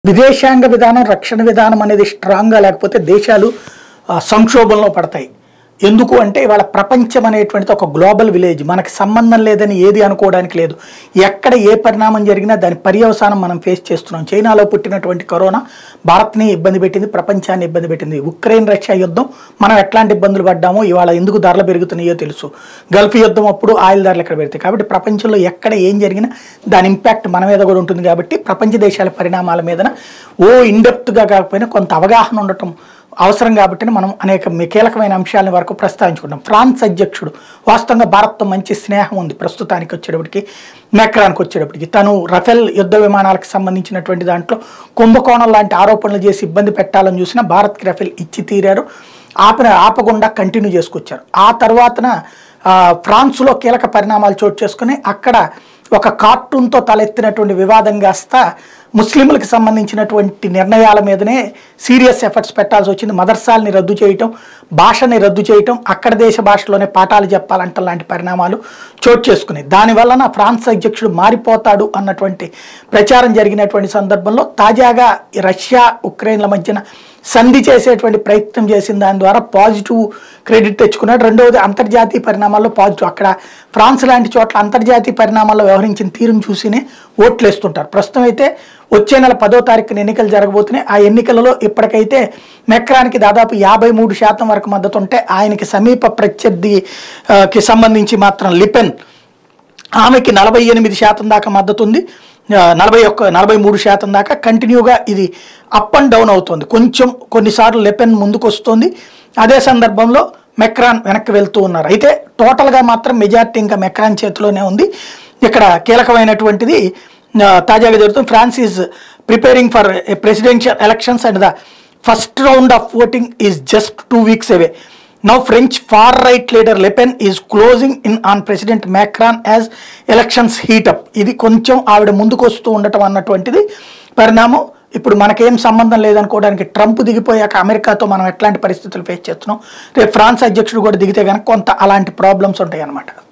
విదేశాంగ విధానం రక్షణ విధానం అనేది స్ట్రాంగ్గా లేకపోతే దేశాలు ఆ, సంక్షోభంలో పడతాయి ఎందుకు అంటే ఇవాళ ప్రపంచం అనేటువంటిది ఒక గ్లోబల్ విలేజ్ మనకి సంబంధం లేదని ఏది అనుకోవడానికి లేదు ఎక్కడ ఏ పరిణామం జరిగినా దాని పర్యవసానం మనం ఫేస్ చేస్తున్నాం చైనాలో పుట్టినటువంటి కరోనా భారత్ని ఇబ్బంది పెట్టింది ప్రపంచాన్ని ఇబ్బంది పెట్టింది ఉక్రెయిన్ రష్యా యుద్ధం మనం ఎట్లాంటి ఇబ్బందులు పడ్డామో ఇవాళ ఎందుకు ధరలు పెరుగుతున్నాయో తెలుసు గల్ఫ్ యుద్ధం అప్పుడు ఆయిల్ ధరలు ఎక్కడ పెడతాయి కాబట్టి ప్రపంచంలో ఎక్కడ ఏం జరిగినా దాని ఇంపాక్ట్ మన మీద కూడా ఉంటుంది కాబట్టి ప్రపంచ దేశాల పరిణామాల మీదన ఓ ఇండెప్త్గా కాకపోయినా కొంత అవగాహన ఉండటం అవసరం కాబట్టి మనం అనేక మి- కీలకమైన అంశాలని వరకు ప్రస్తావించుకుంటాం ఫ్రాన్స్ అధ్యక్షుడు వాస్తవంగా భారత్తో మంచి స్నేహం ఉంది ప్రస్తుతానికి వచ్చేటప్పటికి మెక్రాన్కి వచ్చేటప్పటికి తను రఫేల్ యుద్ధ విమానాలకు సంబంధించినటువంటి దాంట్లో కుంభకోణం లాంటి ఆరోపణలు చేసి ఇబ్బంది పెట్టాలని చూసినా భారత్కి రఫేల్ ఇచ్చి తీరారు ఆపిన ఆపకుండా కంటిన్యూ చేసుకొచ్చారు ఆ తర్వాతన ఆ, ఫ్రాన్స్లో కీలక పరిణామాలు చోటు చేసుకుని అక్కడ ఒక కార్టూన్తో తలెత్తినటువంటి వివాదం కాస్త ముస్లింలకు సంబంధించినటువంటి నిర్ణయాల మీదనే సీరియస్ ఎఫర్ట్స్ పెట్టాల్సి వచ్చింది మదర్సాల్ని రద్దు చేయటం భాషని రద్దు చేయటం అక్కడ దేశ భాషలోనే పాఠాలు చెప్పాలంట లాంటి పరిణామాలు చోటు చేసుకున్నాయి దానివలన ఫ్రాన్స్ అధ్యక్షుడు మారిపోతాడు అన్నటువంటి ప్రచారం జరిగినటువంటి సందర్భంలో తాజాగా ఈ రష్యా ఉక్రెయిన్ల మధ్యన సంధి చేసేటువంటి ప్రయత్నం చేసిన దాని ద్వారా పాజిటివ్ క్రెడిట్ తెచ్చుకున్నాడు రెండవది అంతర్జాతీయ పరిణామాల్లో పాజిటివ్ అక్కడ ఫ్రాన్స్ లాంటి చోట్ల అంతర్జాతీయ పరిణామాల్లో వ్యవహరించిన తీరును చూసినే ఓట్లు వేస్తుంటారు ప్రస్తుతం అయితే వచ్చే నెల పదో తారీఖున ఎన్నికలు జరగబోతున్నాయి ఆ ఎన్నికలలో ఇప్పటికైతే మెక్రానికి దాదాపు యాభై మూడు శాతం వరకు మద్దతు ఉంటే ఆయనకి సమీప ప్రత్యర్థి ఆ, కి సంబంధించి మాత్రం లిపెన్ ఆమెకి నలభై ఎనిమిది శాతం దాకా మద్దతు ఉంది ఆ, నలభై ఒక్క నలభై మూడు శాతం దాకా కంటిన్యూగా ఇది అప్ అండ్ డౌన్ అవుతుంది కొంచెం కొన్నిసార్లు లెపెన్ ముందుకు వస్తుంది అదే సందర్భంలో మెక్రాన్ వెనక్కి వెళ్తూ ఉన్నారు అయితే టోటల్గా మాత్రం మెజార్టీ ఇంకా మెక్రాన్ చేతిలోనే ఉంది ఇక్కడ కీలకమైనటువంటిది ఆ, తాజాగా జరుగుతుంది France is preparing for presidential elections and the first round of voting is just two weeks away now French far right leader Le Pen is closing in on president Macron as elections heat up ఇది కొంచెం ఆవిడ ముందుకు వస్తూ ఉండటం అన్నటువంటిది పరిణామం ఇప్పుడు మనకేం సంబంధం లేదనుకోవడానికి ట్రంప్ దిగిపోయాక అమెరికాతో మనం ఎట్లాంటి పరిస్థితులు ఫేస్ చేస్తున్నాం రేపు ఫ్రాన్స్ అధ్యక్షుడు కూడా దిగితే కనుక కొంత అలాంటి ప్రాబ్లమ్స్ ఉంటాయి అన్నమాట